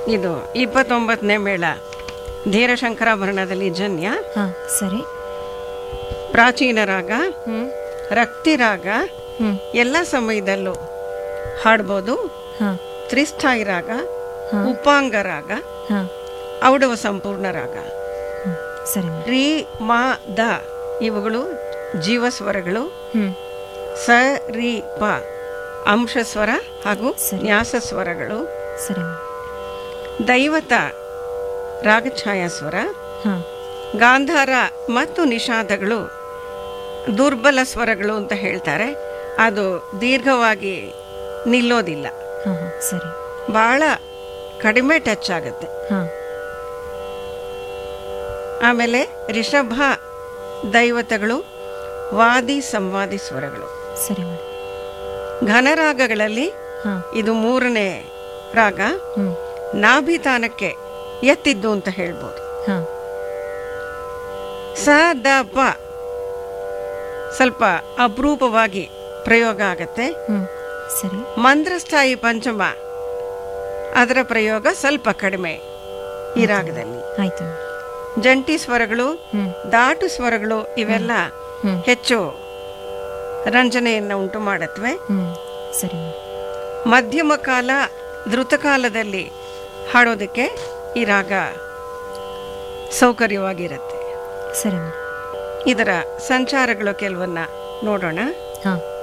ಇದು ಇಪ್ಪತ್ತೊಂಬತ್ತನೇ ಮೇಳ ಧೀರಶಂಕರಾಭರಣದಲ್ಲಿ ಜನ್ಯ ಹಾ ಸರಿ ಪ್ರಾಚೀನ ರಾಗ ಹ್ಮ್ ರಕ್ತಿ ರಾಗ ಹ್ಮ್ ಎಲ್ಲ ಸಮಯದಲ್ಲೂ ಹಾಡ್ಬೋದು ಹಾ ತ್ರಿಸ್ಥಾಯಿ ರಾಗ ಹಾ. ಉಪಾಂಗ ರಾಗ ಹಾ ಔಡವ ಸಂಪೂರ್ಣ ರಾಗ ಹ್ಮ್ ಸರಿ ಮೇಡಮ್ ರೀ ಮಾ ದ ಇವುಗಳು ಜೀವಸ್ವರಗಳು ಹ್ಮ್ ಸ ರಿ ಪ ಅಂಶಸ್ವರ ಹಾಗೂ ಸರಿ. ನ್ಯಾಸ ಸ್ವರಗಳು ಸರಿ ಮೇಡಮ್ ದೈವತ ರಾಗಛಾಯಾ ಸ್ವರ ಹಾ ಗಾಂಧಾರ ಮತ್ತು ನಿಷಾದಗಳು ದುರ್ಬಲ ಸ್ವರಗಳು ಅಂತ ಹೇಳ್ತಾರೆ ಅದು ದೀರ್ಘವಾಗಿ ನಿಲ್ಲೋದಿಲ್ಲ ಹಾ ಹಾ ಸರಿ ಬಹಳ ಕಡಿಮೆ ಟಚ್ ಆಗುತ್ತೆ ಹಾ ಆಮೇಲೆ ರಿಷಭ ದೈವತಗಳು ವಾದಿ ಸಂವಾದಿ ಸ್ವರಗಳು ಸರಿ ಮೇಡಮ್ ಘನರಾಗಗಳಲ್ಲಿ ಹಾ ಇದು ಮೂರನೇ ರಾಗ ಹ್ಮ್ ನಾಭಿತಾನಕ್ಕೆ ಎತ್ತಿದ್ದು ಅಂತ ಹೇಳ್ಬೋದು ಹಾ ಸ ದ ಪ ಸ್ವಲ್ಪ ಅಪರೂಪವಾಗಿ ಪ್ರಯೋಗ ಆಗತ್ತೆ ಹ್ಮ್ ಸರಿ ಮಂದ್ರಸ್ಥಾಯಿ ಪಂಚಮ ಅದರ ಪ್ರಯೋಗ ಸ್ವಲ್ಪ ಕಡಿಮೆ ಈ ರಾಗದಲ್ಲಿ ಆಯ್ತು ಮೇಡಮ್ ಜಂಟಿ ಸ್ವರಗಳು ಹ್ಮ್ ದಾಟು ಸ್ವರಗಳು ಇವೆಲ್ಲ ಹ್ಮ್ ಹೆಚ್ಚು ರಂಜನೆಯನ್ನು ಉಂಟು ಮಾಡತ್ವೆ ಹ್ಮ್ ಸರಿ ಮೇಡಮ್ ಮಧ್ಯಮ ಕಾಲ ಧೃತಕಾಲದಲ್ಲಿ ಹಾಡೋದಕ್ಕೆ ಈ ರಾಗ ಸೌಕರ್ಯವಾಗಿರುತ್ತೆ ಸರಿ ಮೇಡಮ್ ಇದರ ಸಂಚಾರಗಳು ಕೆಲವನ್ನ ನೋಡೋಣ ಹಾ